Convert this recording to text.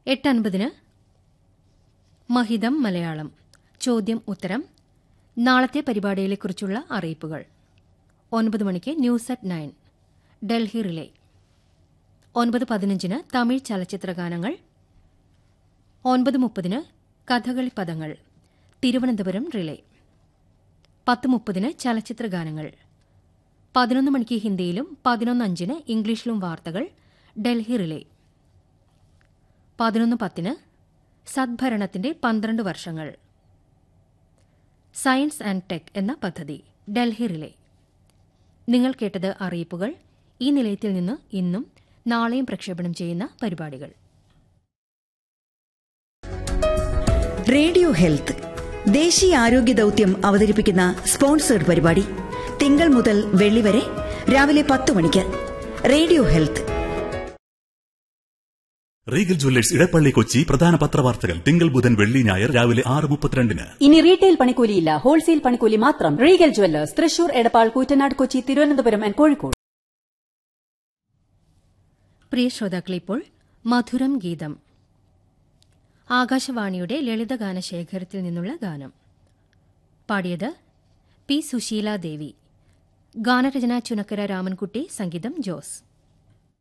എട്ട് അൻപതിന് മഹിതം മലയാളം ചോദ്യം ഉത്തരം നാളത്തെ പരിപാടികളെക്കുറിച്ചുള്ള അറിയിപ്പുകൾ ഒൻപത് മണിക്ക് news at nine Delhi relay ഒൻപത് പതിനഞ്ചിന് തമിഴ് ചലച്ചിത്ര ഗാനങ്ങൾ ഒൻപത് മുപ്പതിന് കഥകളി പദങ്ങൾ തിരുവനന്തപുരം റിലേ പത്ത് മുപ്പതിന് ചലച്ചിത്ര ഗാനങ്ങൾ പതിനൊന്ന് മണിക്ക് ഹിന്ദിയിലും പതിനൊന്ന് അഞ്ചിന് ഇംഗ്ലീഷിലും വാർത്തകൾ ഡൽഹി റിലേ പതിനൊന്ന് പത്തിന് സദ്ഭരണത്തിന്റെ പന്ത്രണ്ട് വർഷങ്ങൾ സയൻസ് ആൻഡ് ടെക് എന്ന പദ്ധതി ഡൽഹി റിലേ നിങ്ങൾ കേട്ടത് അറിയിപ്പുകൾ ഈ നിലയത്തിൽ നിന്ന് ഇന്നും നാളെയും പ്രക്ഷേപണം ചെയ്യുന്ന പരിപാടികൾ റേഡിയോ ഹെൽത്ത് ദേശീയ ആരോഗ്യ ദൌത്യം അവതരിപ്പിക്കുന്ന സ്പോൺസേഡ് പരിപാടി തിങ്കൾ മുതൽ വെള്ളി വരെ രാവിലെ പത്ത് മണിക്ക് radio health Regal Jewellers Edappally Kochi പ്രധാന പത്രവാർത്തകൾ തിങ്കൾ ബുധൻ വെള്ളി ഞായർ രാവിലെ ആറ് മുപ്പത്തിരണ്ടിന് ഇനി റീറ്റെയിൽ പണിക്കൂലിയില്ല ഹോൾസെയിൽ പണിക്കൂലി മാത്രം Regal Jewellers Thrissur Edappal Koottanad Kochi Thiruvananthapuram and Kozhikode പ്രിയ ശ്രോതാക്കളെ ഇപ്പോൾ മധുരം ഗീതം ആകാശവാണിയുടെ ലളിതഗാന ശേഖരത്തിൽ നിന്നുള്ള ഗാനം പാടിയത് പി സുശീല ദേവി ഗാനരചന ചുനക്കര രാമൻകുട്ടി സംഗീതം ജോസ്